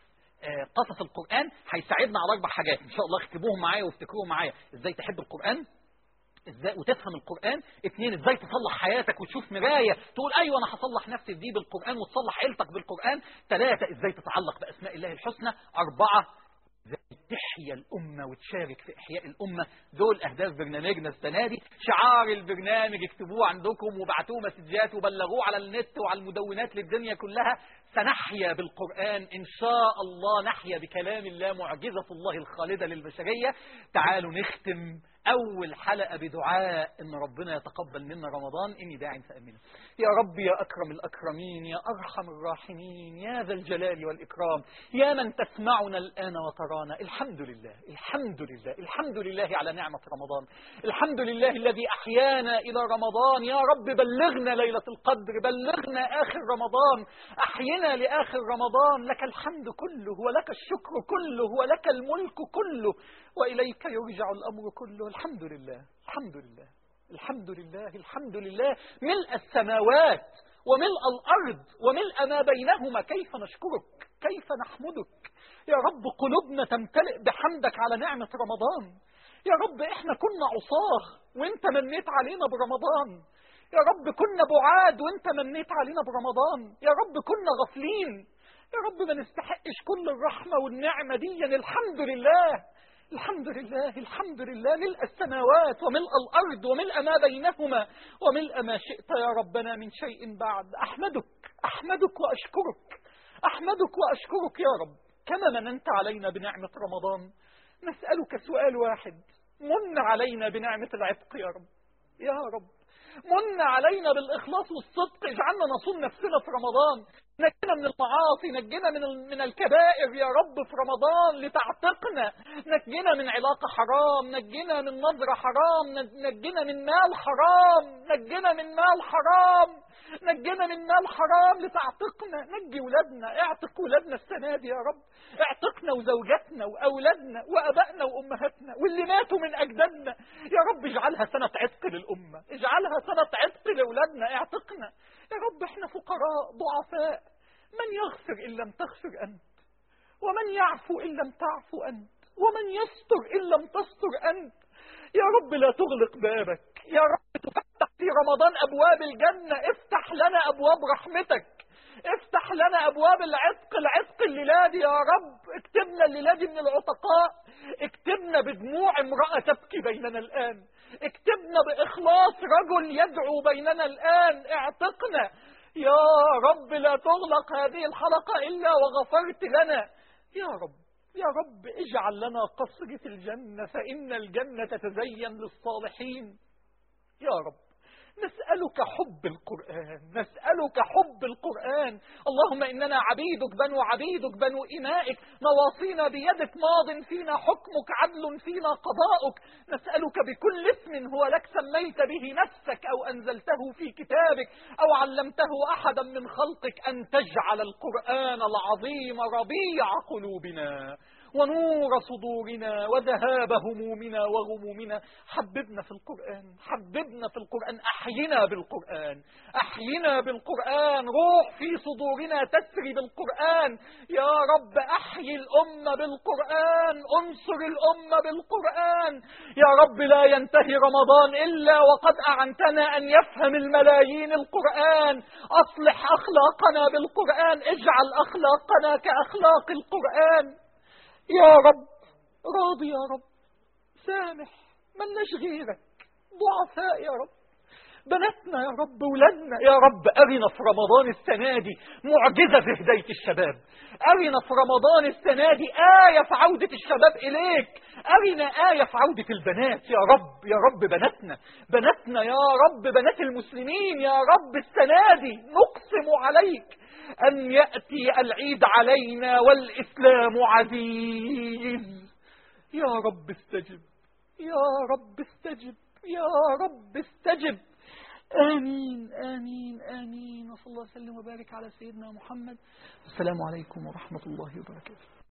قصص القرآن هيساعدنا على أربع حاجات إن شاء الله اكتبوهم معايا وافتكروهم معايا إزاي تحب القرآن ازاي وتفهم القرآن اثنين ازاي تصلح حياتك وتشوف مراية تقول ايوه انا هصلح نفسي دي بالقرآن وتصلح عيلتك بالقرآن ثلاثة ازاي تتعلق باسماء الله الحسنى اربعة ازاي تحيا الأمة وتشارك في إحياء الأمة دول أهداف برنامجنا السنة دي شعار البرنامج اكتبوه عندكم وبعتوه مسجات وبلغوه على النت وعلى المدونات للدنيا كلها سنحيا بالقرآن إن شاء الله نحيا بكلام الله معجزة الله الخالدة للبشرية تعالوا نختم أول حلقة بدعاء إن ربنا يتقبل منا رمضان إني داع فأمنه يا رب يا أكرم الأكرمين يا أرحم الراحمين يا ذا الجلال والإكرام يا من تسمعنا الآن وترانا الحمد لله الحمد لله الحمد لله على نعمة رمضان الحمد لله الذي أحيانا إلى رمضان يا رب بلغنا ليلة القدر بلغنا آخر رمضان أحينا لآخر رمضان لك الحمد كله ولك الشكر كله ولك الملك كله وإليك يرجع الأمر كله الحمد لله الحمد لله الحمد لله الحمد لله ملء السماوات وملء الأرض وملء ما بينهما كيف نشكرك كيف نحمدك يا رب قلوبنا تمتلئ بحمدك على نعمة رمضان يا رب احنا كنا عصاه وانت منيت علينا برمضان يا رب كنا بعاد وانت منيت علينا برمضان يا رب كنا غافلين يا رب ما نستحقش كل الرحمة والنعمة دي يعني الحمد لله الحمد لله الحمد لله ملء السماوات وملء الأرض وملء ما بينهما وملء ما شئت يا ربنا من شيء بعد أحمدك أحمدك وأشكرك أحمدك وأشكرك يا رب كما مننت علينا بنعمة رمضان نسألك سؤال واحد من علينا بنعمة العتق يا رب يا رب من علينا بالإخلاص والصدق اجعلنا نصوم نفسنا في رمضان نجنا من المعاصي نجنا من من الكبائر يا رب في رمضان لتعتقنا نجنا من علاقة حرام نجنا من نظرة حرام نجنا من مال حرام نجنا من مال حرام نجنا من مال حرام لتعتقنا نجي ولادنا اعتق ولادنا السنة دي يا رب اعتقنا وزوجاتنا وأولادنا وأبائنا وأمهاتنا واللي ماتوا من أجدادنا يا رب اجعلها سنة عتق للأمة اجعلها سنة عتق لأولادنا اعتقنا يا رب احنا فقراء ضعفاء من يغفر إن لم تغفر أنت ومن يعفو إن لم تعفو أنت ومن يستر إن لم تستر أنت يا رب لا تغلق بابك يا رب تفتح في رمضان أبواب الجنة افتح لنا أبواب رحمتك افتح لنا أبواب العتق العتق الليلادي يا رب اكتبنا الليلادي من العتقاء اكتبنا بدموع امرأة تبكي بيننا الآن اكتبنا بإخلاص رجل يدعو بيننا الآن اعتقنا يا رب لا تغلق هذه الحلقة إلا وغفرت لنا يا رب يا رب اجعل لنا قصر في الجنة فإن الجنة تتزين للصالحين يا رب نسألك حب القرآن نسألك حب القرآن اللهم إننا عبيدك بنو عبيدك بنو إمائك نواصينا بيدك ماض فينا حكمك عدل فينا قضاؤك نسألك بكل اسم هو لك سميت به نفسك أو أنزلته في كتابك أو علمته أحدا من خلقك أن تجعل القرآن العظيم ربيع قلوبنا ونور صدورنا وذهاب همومنا وغمومنا حببنا في القرآن حببنا في القرآن أحينا بالقرآن أحينا بالقرآن روح في صدورنا تسري بالقرآن يا رب أحيي الأمة بالقرآن انصر الأمة بالقرآن يا رب لا ينتهي رمضان إلا وقد أعنتنا أن يفهم الملايين القرآن أصلح أخلاقنا بالقرآن اجعل أخلاقنا كأخلاق القرآن يا رب راضي يا رب سامح ملناش غيرك ضعفاء يا رب بناتنا يا رب ولادنا يا رب أرنا في رمضان السنة دي معجزة في هداية الشباب أرنا في رمضان السنة دي آية في عودة الشباب إليك أرنا آية في عودة البنات يا رب يا رب بناتنا بناتنا يا رب بنات المسلمين يا رب السنة دي نقسم عليك أن يأتي العيد علينا والإسلام عزيز يا رب استجب يا رب استجب يا رب استجب آمين آمين آمين وصلى الله وسلم وبارك على سيدنا محمد السلام عليكم ورحمة الله وبركاته